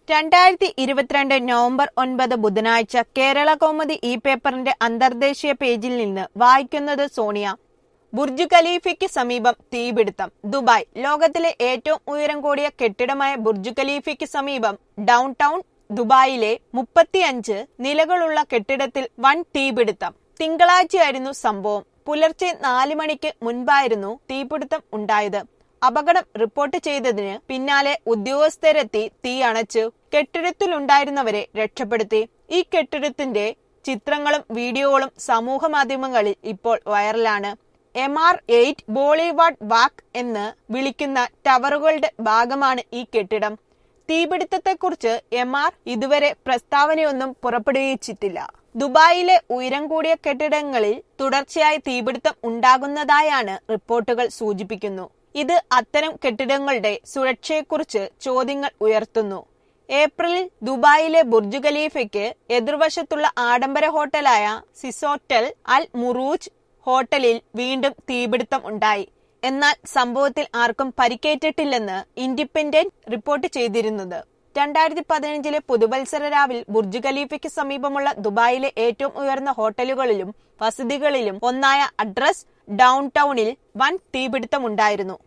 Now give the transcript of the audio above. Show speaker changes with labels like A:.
A: രണ്ടായിരത്തി ഇരുപത്തിരണ്ട് നവംബർ ഒൻപത് ബുധനാഴ്ച കേരള കൗമുദി ഈ പേപ്പറിന്റെ അന്തർദേശീയ പേജിൽ നിന്ന് വായിക്കുന്നത് സോണിയ ബുർജ് ഖലീഫയ്ക്ക് സമീപം തീപിടുത്തം ദുബായ് ലോകത്തിലെ ഏറ്റവും ഉയരം കൂടിയ കെട്ടിടമായ ബുർജ് ഖലീഫയ്ക്ക് സമീപം ഡൗൺ ടൗൺ ദുബായിലെ മുപ്പത്തിയഞ്ച് നിലകളുള്ള കെട്ടിടത്തിൽ വൻ തീപിടുത്തം തിങ്കളാഴ്ചയായിരുന്നു സംഭവം പുലർച്ചെ നാല് മണിക്ക് മുൻപായിരുന്നു തീപിടുത്തം ഉണ്ടായത് അപകടം റിപ്പോർട്ട് ചെയ്തതിന് പിന്നാലെ ഉദ്യോഗസ്ഥരെത്തി തീ അണച്ചു കെട്ടിടത്തിലുണ്ടായിരുന്നവരെ രക്ഷപ്പെടുത്തി ഈ കെട്ടിടത്തിന്റെ ചിത്രങ്ങളും വീഡിയോകളും സമൂഹ മാധ്യമങ്ങളിൽ ഇപ്പോൾ വൈറലാണ് M R eight Boulevard walk എന്ന് വിളിക്കുന്ന ടവറുകളുടെ ഭാഗമാണ് ഈ കെട്ടിടം തീപിടുത്തത്തെക്കുറിച്ച് എം ആർ ഇതുവരെ പ്രസ്താവനയൊന്നും പുറപ്പെടുവിച്ചിട്ടില്ല ദുബായിലെ ഉയരം കൂടിയ കെട്ടിടങ്ങളിൽ തുടർച്ചയായി തീപിടുത്തം ഉണ്ടാകുന്നതായാണ് റിപ്പോർട്ടുകൾ സൂചിപ്പിക്കുന്നു ഇത് അത്തരം കെട്ടിടങ്ങളുടെ സുരക്ഷയെക്കുറിച്ച് ചോദ്യങ്ങൾ ഉയർത്തുന്നു ഏപ്രിലിൽ ദുബായിലെ ബുർജ് ഖലീഫയ്ക്ക് എതിർവശത്തുള്ള ആഡംബര ഹോട്ടലായ സിസോട്ടൽ അൽ മുറൂജ് ഹോട്ടലിൽ വീണ്ടും തീപിടുത്തം ഉണ്ടായി എന്നാൽ സംഭവത്തിൽ ആർക്കും പരിക്കേറ്റിട്ടില്ലെന്ന് ഇൻഡിപെൻഡന്റ് റിപ്പോർട്ട് ചെയ്തിരുന്നത് രണ്ടായിരത്തി പതിനഞ്ചിലെ പുതുവത്സര രാവിൽ ബുർജ് ഖലീഫയ്ക്ക് സമീപമുള്ള ദുബായിലെ ഏറ്റവും ഉയർന്ന ഹോട്ടലുകളിലും വസതികളിലും ഒന്നായ അഡ്രസ് ഡൗൺ ടൗണിൽ വൻ തീപിടുത്തമുണ്ടായിരുന്നു